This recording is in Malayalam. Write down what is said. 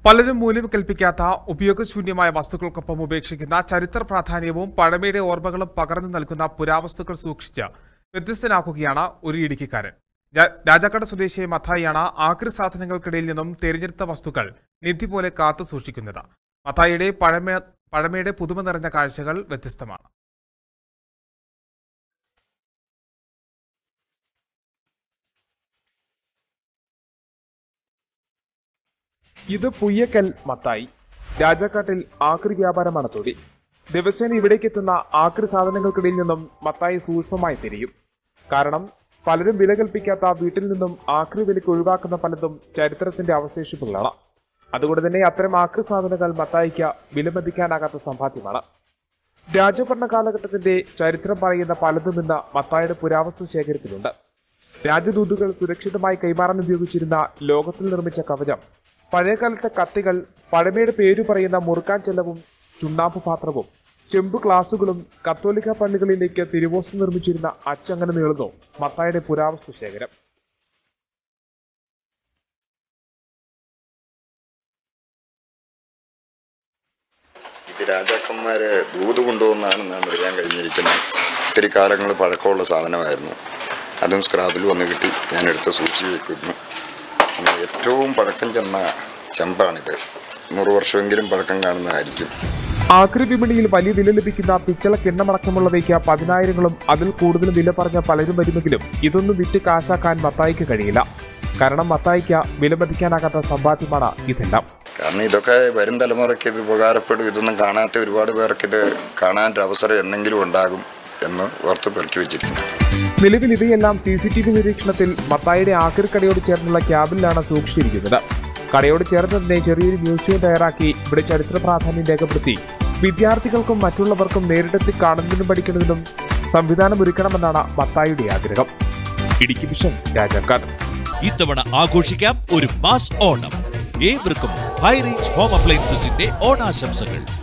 പലരും മൂല്യം കൽപ്പിക്കാത്ത ഉപയോഗശൂന്യമായ വസ്തുക്കൾക്കൊപ്പം ഉപേക്ഷിക്കുന്ന ചരിത്ര പ്രാധാന്യവും പഴമയുടെ ഓർമ്മകളും പകർന്നു നൽകുന്ന പുരാവസ്തുക്കൾ സൂക്ഷിച്ച് വ്യത്യസ്തനാക്കുകയാണ് ഒരു ഇടുക്കിക്കാരൻ രാ- രാജാക്കാട് സ്വദേശിയായ മത്തായിയാണ് ആക്രി സാധനങ്ങൾക്കിടയിൽ നിന്നും തിരഞ്ഞെടുത്ത വസ്തുക്കൾ നിധി പോലെ കാത്തു സൂക്ഷിക്കുന്നത് മത്തായിയുടെ പഴമ പഴമയുടെ പുതുമ നിറഞ്ഞ കാഴ്ചകൾ വ്യത്യസ്തമാണ് ഇത് പുയ്യക്കൽ മത്തായി രാജാക്കാട്ടിൽ ആക്രി വ്യാപാരമാണ് തൊഴിൽ ദിവസേന ഇവിടേക്ക് എത്തുന്ന ആക്രി സാധനങ്ങൾക്കിടയിൽ നിന്നും മത്തായി സൂക്ഷ്മമായി തിരിയും കാരണം പലരും വില കൽപ്പിക്കാത്ത വീട്ടിൽ നിന്നും ആക്രി വിലയ്ക്ക് ഒഴിവാക്കുന്ന പലതും ചരിത്രത്തിന്റെ അവശേഷിപ്പുകളാണ് അതുകൊണ്ട് തന്നെ അത്തരം ആക്രി സാധനങ്ങൾ മത്തായിക്ക് വിലമതിക്കാനാകാത്ത സമ്പാദ്യമാണ് രാജഭരണ കാലഘട്ടത്തിന്റെ ചരിത്രം പറയുന്ന പലതും ഇന്ന് മത്തായുടെ പുരാവസ്തു ശേഖരത്തിലുണ്ട് രാജദൂതുകൾ സുരക്ഷിതമായി കൈമാറാൻ ഉപയോഗിച്ചിരുന്ന ലോകത്തിൽ നിർമ്മിച്ച കവചം പഴയകാലത്തെ കത്തികൾ പഴമയുടെ പേരു പറയുന്ന മുറുക്കാൻ ചെലവും ചുണ്ണാമ്പ് പാത്രവും ചെമ്പ് ഗ്ലാസുകളും കത്തോലിക്ക പള്ളികളിലേക്ക് തിരുവോസ്തു നിർമ്മിച്ചിരുന്ന അച്ചങ്ങനെ നീളുന്നു മത്തായുടെ പുരാവസ്തു ശേഖരം ഇത് രാജാക്കന്മാര് ദൂത് കൊണ്ടുവന്നാണ് നാം അറിയാൻ കഴിഞ്ഞിരിക്കുന്നത് ഒത്തിരി കാലങ്ങൾ പഴക്കമുള്ള സാധനമായിരുന്നു അതും സ്ക്രാപ്പിൽ വന്ന് കിട്ടി ഞാൻ എടുത്ത് സൂക്ഷിച്ച് വെക്കുന്നു പിന്നെ ഏറ്റവും പഴക്കം ചെന്ന ചെമ്പാണിത് നൂറ് വർഷമെങ്കിലും പഴക്കം കാണുന്നതായിരിക്കും ആക്രി വിപണിയിൽ വലിയ വില ലഭിക്കുന്ന പിച്ചള കിണ്ണമടക്കമുള്ളവയ്ക്ക് പതിനായിരങ്ങളും അതിൽ കൂടുതലും വില പറഞ്ഞ പലരും വരുമെങ്കിലും ഇതൊന്നും വിറ്റ് കാശാക്കാൻ മത്തായിക്ക് കഴിയില്ല കാരണം മത്തായിക്ക് വിലമതിക്കാനാകാത്ത സമ്പാദ്യമാണ് ഇതെല്ലാം കാരണം ഇതൊക്കെ വരും തലമുറയ്ക്ക് ഇത് ഉപകാരപ്പെടും ഇതൊന്നും കാണാത്ത ഒരുപാട് പേർക്ക് ഇത് കാണാനൊരു അവസരം എന്നെങ്കിലും ഉണ്ടാകും എന്ന് ഓർത്ത് പെറുക്കി വെച്ചിട്ടുണ്ട് നിലവിൽ ഇവയെല്ലാം സി സി ടി വി നിരീക്ഷണത്തിൽ മത്തായിയുടെ ആക്രി കടയോട് ചേർന്നുള്ള ക്യാബിലാണ് സൂക്ഷിച്ചിരിക്കുന്നത് കടയോട് ചേർന്ന് തന്നെ ചെറിയൊരു മ്യൂസിയം തയ്യാറാക്കി ഇവിടെ ചരിത്ര പ്രാധാന്യം രേഖപ്പെടുത്തി വിദ്യാർത്ഥികൾക്കും മറ്റുള്ളവർക്കും നേരിട്ടെത്തി കാണുന്നതിനും പഠിക്കുന്നതിനും സംവിധാനം ഒരുക്കണമെന്നാണ് മത്തായിയുടെ ആഗ്രഹം ഇടുക്കി മിഷൻ രാജാക്കാട് ഇത്തവണ ആഘോഷിക്കാം ഒരു മാസ് ഓണം ഏവർക്കും ഹൈ റേഞ്ച് ഹോം അപ്ലയൻസസിന്റെ ഓണാശംസകൾ